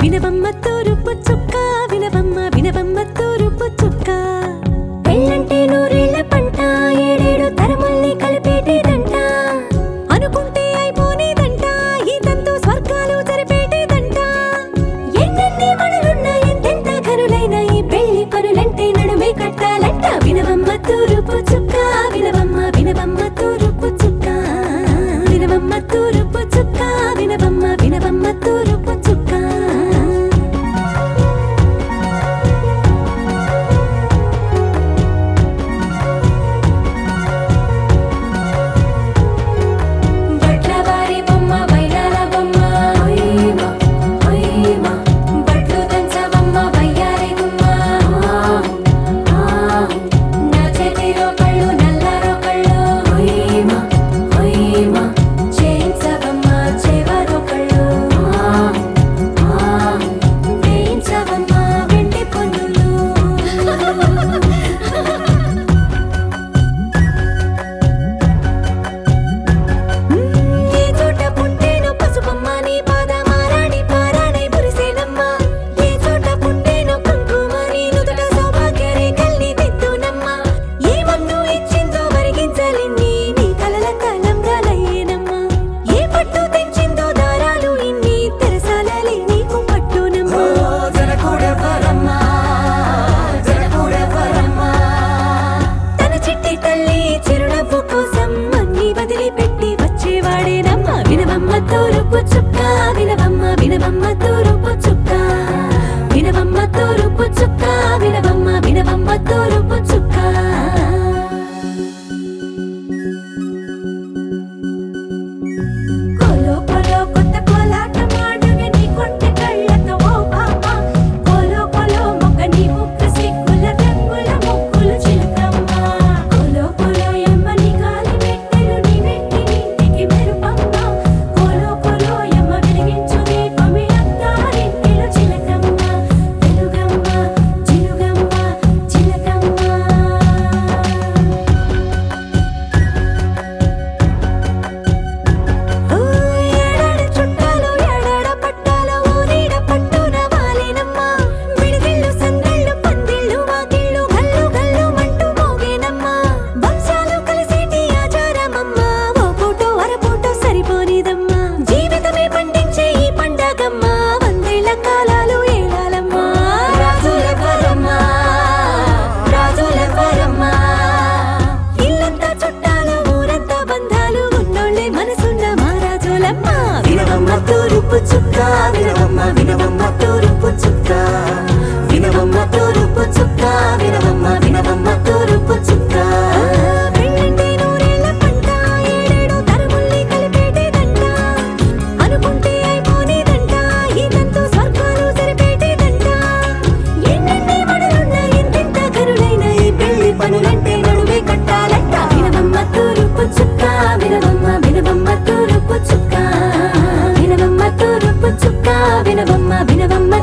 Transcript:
వినవమ్మ తూరుపు చుక్క వినవమ్మ వినవమ్మ తూరుపు చుక్క పెళ్ళంటే నూరేళ్ల పంట ఏడేడు తరముల్ని కలిపేటేదంట అనుకుంటే అయిపోనేదంట ఈ తంతు స్వర్గాలు జరిపేటేదంట ఎన్నెన్ని మనులున్న ఎంతెంత ఘనులైన ఈ పెళ్లి పనులంటే నడుమే కట్టాలంట వినవమ్మ తూరుపు చుక్క వినవమ్మ వినవమ్మ తూరుపు చుక్క వినవమ్మ తూరుపు చుక్క వినవమ్మ వినవమ్మ తూరుపు చుక్క బట్లవారి బొమ్మ వైరాల బొమ్మ హొయ్మ హొయ్మ బట్లు దంచవమ్మ వయ్యారి గుమ్మ నా చేతిలో కళ్ళు నల్లారో కళ్ళు హొయ్మ హొయ్మ చేయించవమ్మ చెవరో కళ్ళు వేయించవమ్మ వెండి పొన్నులు ఏ చోట పుట్టేనో పసుపమ్మ నీ పాద మారాడి పారాడై మురిసేనమ్మ ఏ చోట పుట్టేనో కుంకుమ నీ నుదుట సౌభాగ్య రేఖల్ని దిద్దునమ్మ ఏ మన్ను ఇచ్చిందో వరిగించలిన్ని నీ కలల కలంగాలయ్యేనమ్మ ఏ పట్టు తెచ్చిందో దారాలు ఇన్ని తెరసాలలి నీకు పట్టునమ్మ జనకుడెవరమ్మా జనకుడెవరమ్మా తన చిట్టి తల్లి చిరునవ్వు కోసం అన్ని వదిలిపెట్టి వచ్చేవాడేనమ్మ వినవమ్మ తూరుపు చుక్క వినవమ్మ వినవమ్మ తూరుపు చుక్క వినవమ్మ తూరుపు చుక్క వినవమ్మ వినవమ్మ తూరుపు చుక్క కోలో కోలో కొత్త కోలాటం ఆడవే నీ కొంటె కళ్ళతో ఓ బామ్మ కోలో కోలో మొగ్గ నీ ముక్క సిగ్గుల రంగుల ముక్కులు చిలుకమ్మ కోలో కోలో ఎమ్మ నీ గాలి పెట్టెలు నీ వెట్టి నింటికి మెరుపమ్మ కోలో కోలో ఎమ్మ వెలిగించు దీపమి అత్తారింటిలో చిలకమ్మ వెలుగమ్మ చిలుగమ్మ చిలకమ్మ ఏడాడ చుట్టాలు ఏడాడ పట్టాలు ఊరీడ పట్టున వాలేనమ్మ విడిదిళ్ళు సందళ్ళు పందిళ్ళు వాకిళ్ళు గల్లు గల్లు మంటూ మోగేనమ్మ వంశాలు కలిసేటి ఆచారమమ్మ ఓ పూటో అర పూటో సరిపోనిదమ్మ జీవితమే పండించే ఈ పండగమ్మ వందేళ్ల కాలాలు ఏలాలమ్మ రాజులెవరమ్మా రాజులెవరమ్మా ఇల్లంతా చుట్టాలు ఊరంతా బంధాలు ఉన్నోళ్ళే మనసున్న మహారాజులమ్మ వినవమ్మ తూరుపు చుక్క వినవమ్మ వినవమ్మ తూరుపు చుక్క వినవమ్మ తూరుపు చుక్క వినవమ్మ వినవమ్మ తూరుపు చుక్క పెళ్ళంటే నూరేళ్ల పంట ఏడేడు తరముల్ని కలిపేటేదంట అనుకుంటే అయిపోనేదంట ఈ తంతు స్వర్గాలు జరిపేటేదంట ఎన్నెన్ని మడులున్న ఎంతెంత ఘనులైన ఈ పెళ్లి పనులంటే నడువే కట్టాలంట వినవమ్మ తూరుపు చుక్క వినవమ్మ వినవమ్మ తూరుపు చుక్క వినవమ్మ తూరుపు చుక్క వినవమ్మ వినవమ్మ